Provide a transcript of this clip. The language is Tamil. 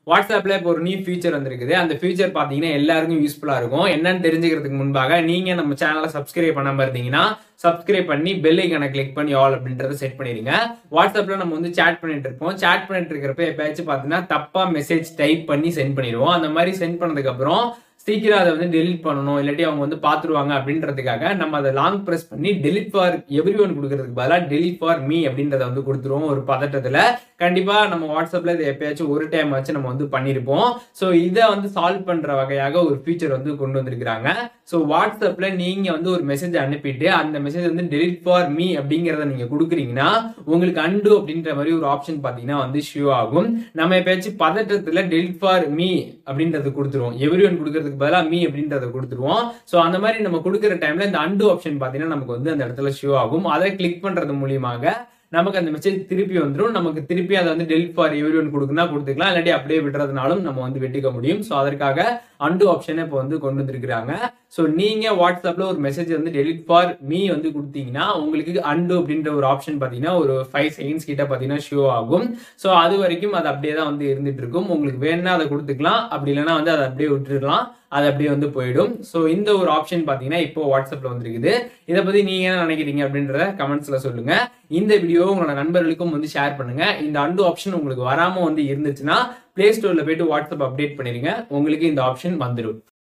வாட்ஸ்அப்ல இப்போ ஒரு நியூ ஃபீச்சர் வந்திருக்குது அந்த ஃபீச்சர் பாத்தீங்கன்னா எல்லாருக்கும் யூஸ்ஃபுல்லா இருக்கும் என்னன்னு தெரிஞ்சுக்கிறதுக்கு முன்பாக நீங்க நம்ம சேனலை சப்ஸ்கிரைப் பண்ணாம இருந்தீங்கன்னா சப்ஸ்கிரைப் பண்ணி பெல் ஐக்கனை கிளிக் பண்ணி ஆல் அப்படின்றத செட் பண்ணிடுங்க வாட்ஸ்அப்ல நம்ம வந்து சேட் பண்ணிட்டு இருப்போம் சேட் பண்ணிட்டு இருக்கிறப்ப எப்பயாச்சும் பார்த்தீங்கன்னா தப்பா மெசேஜ் டைப் பண்ணி சென்ட் பண்ணிடுவோம் அந்த மாதிரி சென்ட் பண்ணதுக்கு அப்புறம் சீக்கிரம் அதை வந்து டெலிட் பண்ணணும் இல்லாட்டி அவங்க வந்து பார்த்துருவாங்க அப்படின்றதுக்காக நம்ம அதை லாங் ப்ரெஸ் பண்ணி டெலிட் ஃபார் எவ்ரி ஒன் கொடுக்கறதுக்கு பதிலாக டெலிட் ஃபார் மீ அப்படின்றத வந்து கொடுத்துருவோம் ஒரு பதட்டத்தில் கண்டிப்பா நம்ம வாட்ஸ்அப்ல இதை எப்பயாச்சும் ஒரு டைம் வச்சு நம்ம வந்து பண்ணியிருப்போம் ஸோ இதை வந்து சால்வ் பண்ற வகையாக ஒரு ஃபீச்சர் வந்து கொண்டு வந்திருக்கிறாங்க ஸோ வாட்ஸ்அப்ல நீங்க வந்து ஒரு மெசேஜ் அனுப்பிட்டு அந்த மெசேஜ் வந்து டெலிட் ஃபார் மீ அப்படிங்கிறத நீங்க கொடுக்குறீங்கன்னா உங்களுக்கு அண்டு அப்படின்ற மாதிரி ஒரு ஆப்ஷன் பாத்தீங்கன்னா வந்து ஷோ ஆகும் நம்ம எப்பயாச்சும் பதட்டத்துல டெலிட் ஃபார் மீ அப்படின்றத கொடுத்துருவோம் எவ்ரி ஒன் கொடுக்கறதுக்கு பதிலாக மீ அப்படின்றத கொடுத்துருவோம் ஸோ அந்த மாதிரி நம்ம கொடுக்குற டைம்ல இந்த அண்டு ஆப்ஷன் பாத்தீங்கன்னா நமக்கு வந்து அந்த இடத்துல ஷோ ஆகும் அதை கிளிக் பண்றது மூலியமாக நமக்கு அந்த மெசேஜ் திருப்பி வந்துடும் நமக்கு திருப்பி அதை வந்து டெலிட் ஃபார் எவ்ரி ஒன் கொடுக்குன்னா கொடுத்துக்கலாம் இல்லாட்டி அப்படியே விடுறதுனாலும் நம்ம வந்து வெட்டிக்க முடியும் ஸோ அதற்காக அண்டு ஆப்ஷனை இப்போ வந்து கொண்டு வந்திருக்கிறாங்க ஸோ நீங்க வாட்ஸ்அப்ல ஒரு மெசேஜ் வந்து டெலிட் ஃபார் மீ வந்து கொடுத்தீங்கன்னா உங்களுக்கு அண்டு அப்படின்ற ஒரு ஆப்ஷன் பார்த்தீங்கன்னா ஒரு ஃபைவ் செகண்ட்ஸ் கிட்ட பார்த்தீங்கன்னா ஷோ ஆகும் ஸோ அது வரைக்கும் அது அப்படியே தான் வந்து இருந்துட்டு இருக்கும் உங்களுக்கு வேணும்னா அதை கொடுத்துக்கலாம் அப்படி இல்லைன்னா வந்து அதை அப்படியே விட்டுருக்கலாம் அது அப்படியே வந்து போயிடும் ஸோ இந்த ஒரு ஆப்ஷன் பார்த்தீங்கன்னா இப்போ வாட்ஸ்அப்ல வந்திருக்குது இதை பத்தி நீங்க என்ன நினைக்கிறீங்க அப்படின்றத கமெண்ட்ஸ்ல சொல்லுங்க இந்த வீடியோ உங்களோட நண்பர்களுக்கும் வந்து ஷேர் பண்ணுங்க இந்த அண்டு ஆப்ஷன் உங்களுக்கு வராம வந்து இருந்துச்சுன்னா பிளே ஸ்டோர்ல போயிட்டு வாட்ஸ்அப் அப்டேட் பண்ணிருங்க உங்களுக்கு இந்த ஆப்ஷன் வந்துடும்